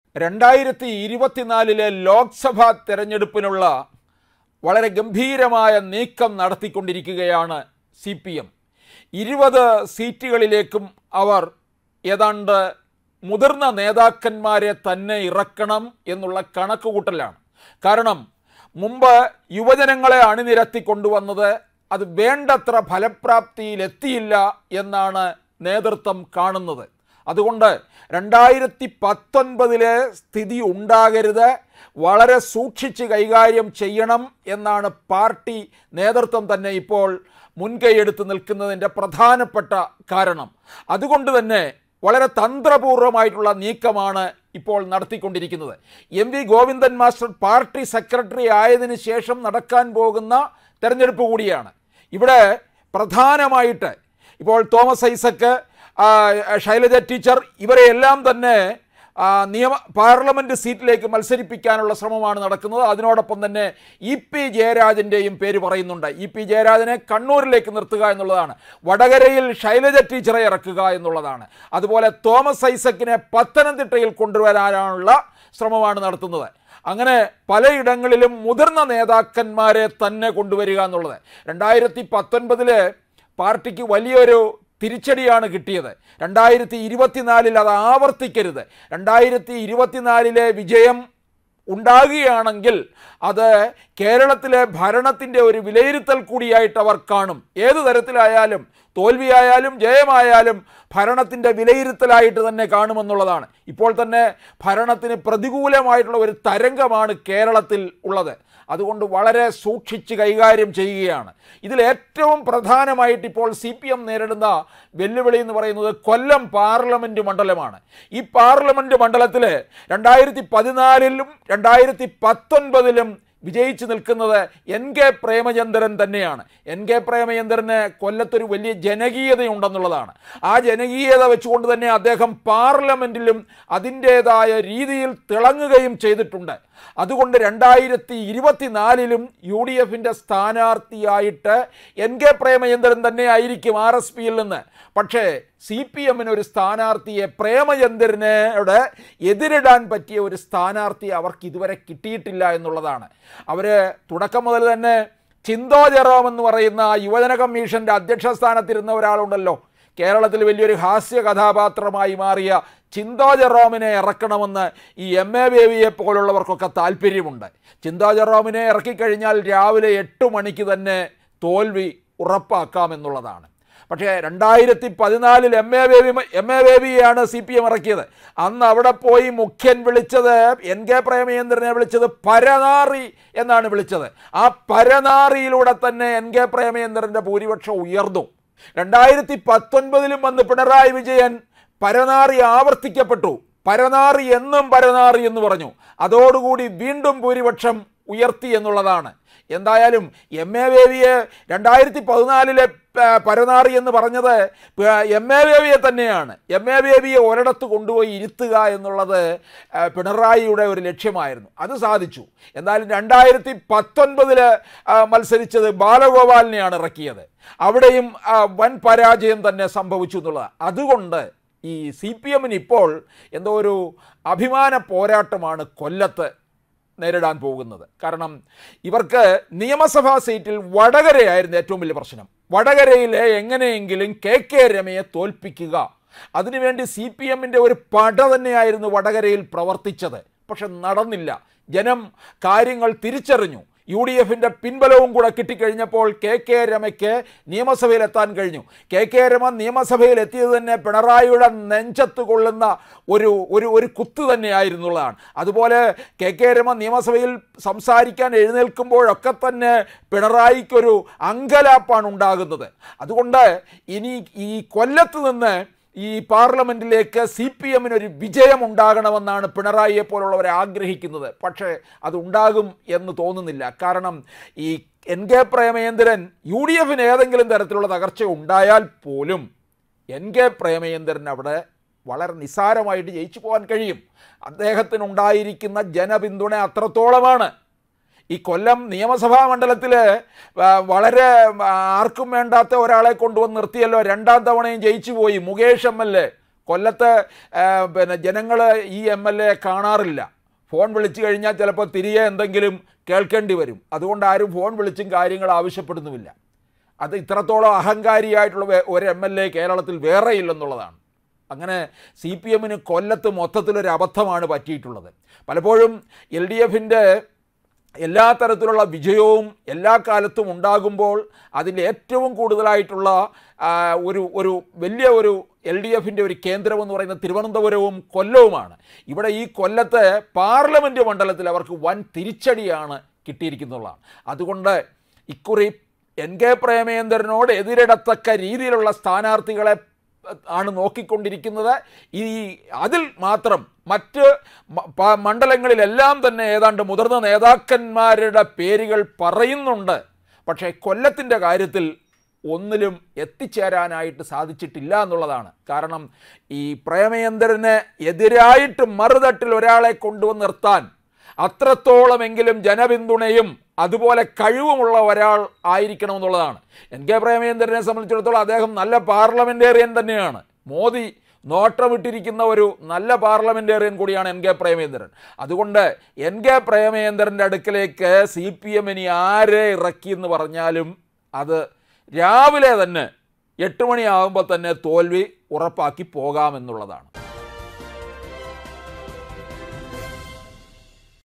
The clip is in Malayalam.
രണ്ടായിരത്തി ഇരുപത്തിനാലിലെ ലോക്സഭാ തെരഞ്ഞെടുപ്പിനുള്ള വളരെ ഗംഭീരമായ നീക്കം നടത്തിക്കൊണ്ടിരിക്കുകയാണ് സി പി എം ഇരുപത് സീറ്റുകളിലേക്കും അവർ ഏതാണ്ട് മുതിർന്ന നേതാക്കന്മാരെ തന്നെ ഇറക്കണം എന്നുള്ള കണക്കുകൂട്ടലാണ് കാരണം മുമ്പ് യുവജനങ്ങളെ അണിനിരത്തി കൊണ്ടുവന്നത് അത് വേണ്ടത്ര ഫലപ്രാപ്തിയിലെത്തിയില്ല എന്നാണ് നേതൃത്വം കാണുന്നത് അതുകൊണ്ട് രണ്ടായിരത്തി പത്തൊൻപതിലെ സ്ഥിതി ഉണ്ടാകരുത് വളരെ സൂക്ഷിച്ച് കൈകാര്യം ചെയ്യണം എന്നാണ് പാർട്ടി നേതൃത്വം തന്നെ ഇപ്പോൾ മുൻകൈയെടുത്ത് നിൽക്കുന്നതിൻ്റെ പ്രധാനപ്പെട്ട കാരണം അതുകൊണ്ട് തന്നെ വളരെ തന്ത്രപൂർവമായിട്ടുള്ള നീക്കമാണ് ഇപ്പോൾ നടത്തിക്കൊണ്ടിരിക്കുന്നത് M V Govindan master party secretary ആയതിനു ശേഷം നടക്കാൻ പോകുന്ന തെരഞ്ഞെടുപ്പ് കൂടിയാണ് ഇവിടെ പ്രധാനമായിട്ട് ഇപ്പോൾ തോമസ് ഐസക്ക് ആ, ശൈലജ ടീച്ചർ ഇവരെയെല്ലാം തന്നെ ആ, നിയമ പാർലമെൻറ്റ് സീറ്റിലേക്ക് മത്സരിപ്പിക്കാനുള്ള ശ്രമമാണ് നടക്കുന്നത് അതിനോടൊപ്പം തന്നെ ഇ പി ജയരാജൻ്റെയും പേര് പറയുന്നുണ്ട് ഇ പി ജയരാജനെ കണ്ണൂരിലേക്ക് നിർത്തുക എന്നുള്ളതാണ് വടകരയിൽ ശൈലജ ടീച്ചറെ ഇറക്കുക എന്നുള്ളതാണ് അതുപോലെ തോമസ് ഐസക്കിനെ പത്തനംതിട്ടയിൽ കൊണ്ടുവരാനുള്ള ശ്രമമാണ് നടത്തുന്നത് അങ്ങനെ പലയിടങ്ങളിലും മുതിർന്ന നേതാക്കന്മാരെ തന്നെ കൊണ്ടുവരിക എന്നുള്ളത് രണ്ടായിരത്തി പത്തൊൻപതില് പാർട്ടിക്ക് വലിയൊരു തിരിച്ചടിയാണ് കിട്ടിയത് രണ്ടായിരത്തി ഇരുപത്തിനാലിൽ അത് ആവർത്തിക്കരുത് രണ്ടായിരത്തി ഇരുപത്തിനാലിലെ വിജയം ഉണ്ടാകുകയാണെങ്കിൽ അത് കേരളത്തിലെ ഭരണത്തിൻ്റെ ഒരു വിലയിരുത്തൽ കൂടിയായിട്ട് അവർ കാണും ഏതു തരത്തിലായാലും തോൽവിയായാലും ജയമായാലും ഭരണത്തിൻ്റെ വിലയിരുത്തലായിട്ട് തന്നെ കാണുമെന്നുള്ളതാണ് ഇപ്പോൾ തന്നെ ഭരണത്തിന് പ്രതികൂലമായിട്ടുള്ള ഒരു തരംഗമാണ് കേരളത്തിൽ ഉള്ളത് അതുകൊണ്ട് വളരെ സൂക്ഷിച്ച് കൈകാര്യം ചെയ്യുകയാണ് ഇതിൽ ഏറ്റവും പ്രധാനമായിട്ട് ഇപ്പോൾ സി പി എം നേരിടുന്ന വെല്ലുവിളി എന്ന് പറയുന്നത് കൊല്ലം പാർലമെൻറ്റ് മണ്ഡലമാണ് ഈ പാർലമെൻറ്റ് മണ്ഡലത്തിൽ രണ്ടായിരത്തി പതിനാലിലും രണ്ടായിരത്തി പത്തൊൻപതിലും വിജയിച്ചു നിൽക്കുന്നത് എൻ കെ പ്രേമചന്ദ്രൻ തന്നെയാണ് എൻ കെ പ്രേമചന്ദ്രന് കൊല്ലത്തൊരു വലിയ ജനകീയതയുണ്ടെന്നുള്ളതാണ് ആ ജനകീയത വെച്ചുകൊണ്ട് തന്നെ അദ്ദേഹം പാർലമെൻറ്റിലും അതിൻ്റേതായ രീതിയിൽ തിളങ്ങുകയും ചെയ്തിട്ടുണ്ട് അതുകൊണ്ട് രണ്ടായിരത്തി ഇരുപത്തിനാലിലും യു ഡി എഫിൻ്റെ സ്ഥാനാർത്ഥിയായിട്ട് എൻ കെ പ്രേമചന്ദ്രൻ തന്നെ ആയിരിക്കും ആർ എസ് പിയിൽ നിന്ന് പക്ഷേ സി പി എമ്മിന് ഒരു സ്ഥാനാർത്ഥിയെ പ്രേമചന്ദ്രനോട് എതിരിടാൻ പറ്റിയ ഒരു സ്ഥാനാർത്ഥിയെ അവർക്ക് ഇതുവരെ കിട്ടിയിട്ടില്ല എന്നുള്ളതാണ് അവർ തുടക്കം മുതൽ തന്നെ ചിന്തോ ജെറോം എന്ന് പറയുന്ന യുവജന കമ്മീഷൻ്റെ അധ്യക്ഷ സ്ഥാനത്തിരുന്ന ഒരാളുണ്ടല്ലോ കേരളത്തിൽ വലിയൊരു ഹാസ്യ കഥാപാത്രമായി മാറിയ ചിന്തോ ജെറോമിനെ ഇറക്കണമെന്ന് ഈ എം എ ബേബിയെ പോലുള്ളവർക്കൊക്കെ താല്പര്യമുണ്ട് ചിന്തോ ജെറോമിനെ ഇറക്കിക്കഴിഞ്ഞാൽ രാവിലെ എട്ട് മണിക്ക് തന്നെ തോൽവി ഉറപ്പാക്കാമെന്നുള്ളതാണ് പക്ഷേ രണ്ടായിരത്തി പതിനാലിൽ M A Baby M A ബേബിയെയാണ് സി പി എം ഇറക്കിയത് അന്ന് അവിടെ പോയി മുഖ്യൻ വിളിച്ചത് എൻ കെ പ്രേമചന്ദ്രനെ വിളിച്ചത് പരനാറി എന്നാണ് വിളിച്ചത് ആ പരനാറിയിലൂടെ തന്നെ എൻ കെ പ്രേമചന്ദ്രൻ്റെ ഭൂരിപക്ഷം ഉയർന്നു രണ്ടായിരത്തി പത്തൊൻപതിലും വന്ന് പിണറായി വിജയൻ പരനാറി ആവർത്തിക്കപ്പെട്ടു പരനാറി എന്നും പരനാറി എന്ന് പറഞ്ഞു അതോടുകൂടി വീണ്ടും ഭൂരിപക്ഷം ഉയർത്തി എന്നുള്ളതാണ് എന്തായാലും എം എ ബേബിയെ രണ്ടായിരത്തി പതിനാലിലെ പരനാറി എന്ന് പറഞ്ഞത് എം എ ബേബിയെ തന്നെയാണ് എം എ ബേബിയെ ഒരിടത്ത് കൊണ്ടുപോയി ഇരുത്തുക എന്നുള്ളത് ആ, പിണറായിയുടെ ഒരു ലക്ഷ്യമായിരുന്നു അത് സാധിച്ചു എന്നാലും രണ്ടായിരത്തി പത്തൊൻപതില് മത്സരിച്ചത് ബാലഗോപാലിനെയാണ് ഇറക്കിയത് അവിടെയും ആ, വൻ പരാജയം തന്നെ സംഭവിച്ചു എന്നുള്ളത് അതുകൊണ്ട് ഈ സി പി എമ്മിന് ഇപ്പോൾ എന്തോ ഒരു അഭിമാന പോരാട്ടമാണ് കൊല്ലത്ത് നേരിടാൻ പോകുന്നത് കാരണം ഇവർക്ക് നിയമസഭാ സീറ്റിൽ വടകരയായിരുന്നു ഏറ്റവും വലിയ പ്രശ്നം വടകരയിലെ എങ്ങനെയെങ്കിലും കെ കെ രമയെ തോൽപ്പിക്കുക അതിനുവേണ്ടി സി പി എമ്മിൻ്റെ ഒരു പട തന്നെയായിരുന്നു വടകരയിൽ പ്രവർത്തിച്ചത് പക്ഷെ നടന്നില്ല ജനം കാര്യങ്ങൾ തിരിച്ചറിഞ്ഞു യു ഡി എഫിൻ്റെ പിൻബലവും കൂടെ കിട്ടിക്കഴിഞ്ഞപ്പോൾ കെ കെ രമയ്ക്ക് നിയമസഭയിലെത്താൻ കഴിഞ്ഞു കെ കെ രമ നിയമസഭയിൽ എത്തിയത് തന്നെ പിണറായിയുടെ നെഞ്ചത്ത് കൊള്ളുന്ന ഒരു ഒരു ഒരു കുത്ത് തന്നെയായിരുന്നുള്ളതാണ് അതുപോലെ കെ കെ രമ നിയമസഭയിൽ സംസാരിക്കാൻ എഴുന്നേൽക്കുമ്പോഴൊക്കെ തന്നെ പിണറായിക്കൊരു അങ്കലാപ്പാണ് ഉണ്ടാകുന്നത് അതുകൊണ്ട് ഇനി ഈ കൊല്ലത്ത് നിന്ന് ഈ പാർലമെൻറ്റിലേക്ക് സി പി എമ്മിനൊരു വിജയം ഉണ്ടാകണമെന്നാണ് പിണറായിയെ പോലുള്ളവർ ആഗ്രഹിക്കുന്നത് പക്ഷേ അത് ഉണ്ടാകും എന്ന് തോന്നുന്നില്ല കാരണം ഈ N K Premachandran U D എഫിന് ഏതെങ്കിലും തരത്തിലുള്ള തകർച്ച ഉണ്ടായാൽ പോലും എൻ കെ പ്രേമചന്ദ്രൻ അവിടെ വളരെ നിസ്സാരമായിട്ട് ജയിച്ചു പോകാൻ കഴിയും അദ്ദേഹത്തിനുണ്ടായിരിക്കുന്ന ജനപിന്തുണ അത്രത്തോളമാണ് ഈ കൊല്ലം നിയമസഭാ മണ്ഡലത്തിൽ വളരെ ആർക്കും വേണ്ടാത്ത ഒരാളെ കൊണ്ടുവന്ന് നിർത്തിയല്ലോ രണ്ടാം തവണയും ജയിച്ചു പോയി മുകേഷ് എം എൽ എ കൊല്ലത്ത് ആ, പിന്നെ ജനങ്ങൾ ഈ എം എൽ എ കാണാറില്ല ഫോൺ വിളിച്ചു കഴിഞ്ഞാൽ ചിലപ്പോൾ തിരികെ എന്തെങ്കിലും കേൾക്കേണ്ടി വരും അതുകൊണ്ട് ആരും ഫോൺ വിളിച്ചും കാര്യങ്ങൾ ആവശ്യപ്പെടുന്നുമില്ല അത് ഇത്രത്തോളം അഹങ്കാരിയായിട്ടുള്ള വേ- ഒരു എം എൽ എ കേരളത്തിൽ വേറെ ഇല്ലെന്നുള്ളതാണ് അങ്ങനെ സി പി എമ്മിന് കൊല്ലത്ത് മൊത്തത്തിലൊരു അബദ്ധമാണ് പറ്റിയിട്ടുള്ളത് പലപ്പോഴും എൽ ഡി എഫിൻ്റെ എല്ലാ തരത്തിലുള്ള വിജയവും എല്ലാ കാലത്തും ഉണ്ടാകുമ്പോൾ അതിൻ്റെ ഏറ്റവും കൂടുതലായിട്ടുള്ള ആ, ഒരു ഒരു വലിയ ഒരു എൽ ഡി എഫിൻ്റെ ഒരു കേന്ദ്രമെന്ന് പറയുന്നത് തിരുവനന്തപുരവും കൊല്ലവുമാണ് ഇവിടെ ഈ കൊല്ലത്ത് പാർലമെൻറ്റ് മണ്ഡലത്തിൽ അവർക്ക് വൻ തിരിച്ചടിയാണ് കിട്ടിയിരിക്കുന്നതാണ് അതുകൊണ്ട് ഇക്കുറി എൻ കെ പ്രേമേന്ദ്രനോട് എതിരിടത്തക്ക രീതിയിലുള്ള സ്ഥാനാർത്ഥികളെ ആണ് നോക്കിക്കൊണ്ടിരിക്കുന്നത് ഈ അതിൽ മാത്രം മറ്റ് മ- പ- മണ്ഡലങ്ങളിലെല്ലാം തന്നെ ഏതാണ്ട് മുതിർന്ന നേതാക്കന്മാരുടെ പേരുകൾ പറയുന്നുണ്ട് പക്ഷേ കൊല്ലത്തിൻ്റെ കാര്യത്തിൽ ഒന്നിലും എത്തിച്ചേരാനായിട്ട് സാധിച്ചിട്ടില്ല എന്നുള്ളതാണ് കാരണം ഈ പ്രേമേന്ദ്രന് എതിരായിട്ട് മറുതട്ടിൽ ഒരാളെ കൊണ്ടുവന്ന് നിർത്താൻ അത്രത്തോളമെങ്കിലും ജനപിന്തുണയും അതുപോലെ കഴിവുമുള്ള ഒരാൾ ആയിരിക്കണമെന്നുള്ളതാണ് എൻ കെ പ്രേമേന്ദ്രനെ സംബന്ധിച്ചിടത്തോളം അദ്ദേഹം നല്ല പാർലമെൻറ്റേറിയൻ തന്നെയാണ് മോദി നോട്ടമിട്ടിരിക്കുന്ന ഒരു നല്ല പാർലമെൻറ്റേറിയൻ കൂടിയാണ് എൻ കെ പ്രേമേന്ദ്രൻ അതുകൊണ്ട് എൻ കെ പ്രേമേന്ദ്രൻ്റെ അടുക്കലേക്ക് സി പി എം ഇനി ആരെ ഇറക്കി എന്ന് പറഞ്ഞാലും അത് രാവിലെ തന്നെ എട്ട് മണിയാകുമ്പോൾ തന്നെ തോൽവി ഉറപ്പാക്കി പോകാമെന്നുള്ളതാണ്